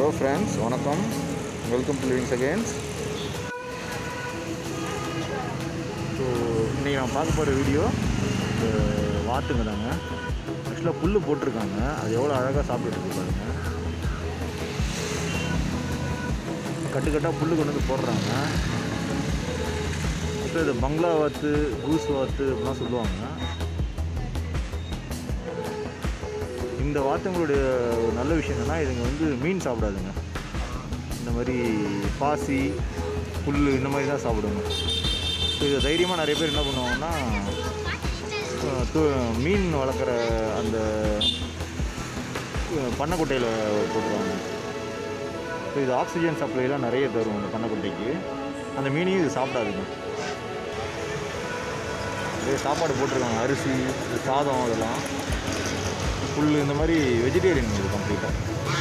hello friends வணக்கம் welcome to livings agains so இன்றைக்கி நான் பார்க்க போகிற வீடியோ இந்த வாத்துங்க தாங்க ஆக்சுவலாக புல் போட்டிருக்காங்க அது எவ்வளோ அழகாக சாப்பிட்டுட்டு இருக்கு பாருங்க கட்டு கட்டாக புல் கொண்டு வந்து போடுறாங்க அப்புறம் இது பங்களா வாத்து கூஸ் வாத்து அப்படிலாம் சொல்லுவாங்க இந்த வாத்துங்களுடைய ஒரு நல்ல விஷயம் என்னென்னா இதுங்க வந்து மீன் சாப்பிடாதுங்க இந்த மாதிரி பாசி புல் இந்த மாதிரி தான் சாப்பிடுங்க ஸோ இதை தைரியமாக நிறைய பேர் என்ன பண்ணுவாங்கன்னா அஹ், து- மீன் வளர்க்குற அந்த அஹ், பண்ணைக்குட்டையில் போட்டுருவாங்க ஸோ இது ஆக்சிஜன் சப்ளைலாம் நிறைய தரும் அந்த பண்ணைக்குட்டைக்கு அந்த மீனையும் இது சாப்பிடாதுங்க நிறைய சாப்பாடு போட்டிருக்காங்க அரிசி சாதம் அதெல்லாம் புல் இந்த மாதிரி வெஜிடேரியன் இது கம்ப்ளீட்டாக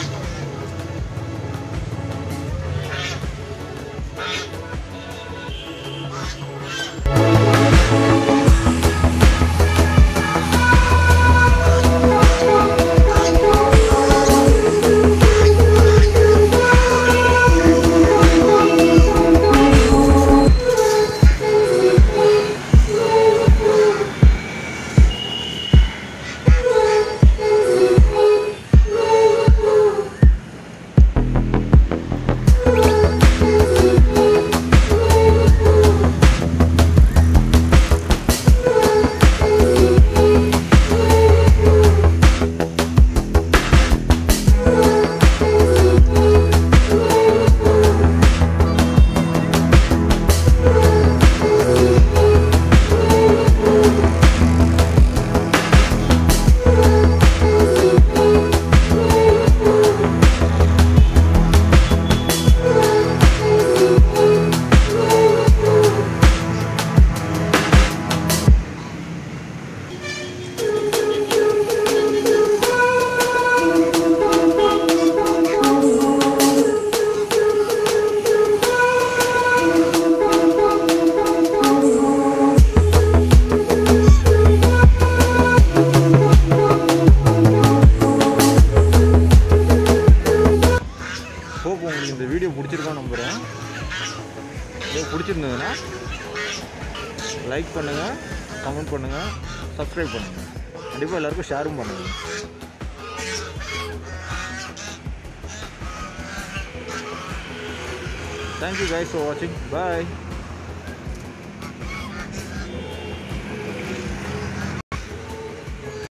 ஹோப் உங்களுக்கு இந்த வீடியோ பிடிச்சிருக்கோன்னு நம்புகிறேன் இதோ பிடிச்சிருந்ததுன்னா லைக் பண்ணுங்கள் கமெண்ட் பண்ணுங்கள் சப்ஸ்கிரைப் பண்ணுங்கள் கண்டிப்பாக எல்லாருக்கும் ஷேரும் பண்ணுங்கள் தேங்க்யூ கைஸ் ஃபார் வாட்சிங் பாய்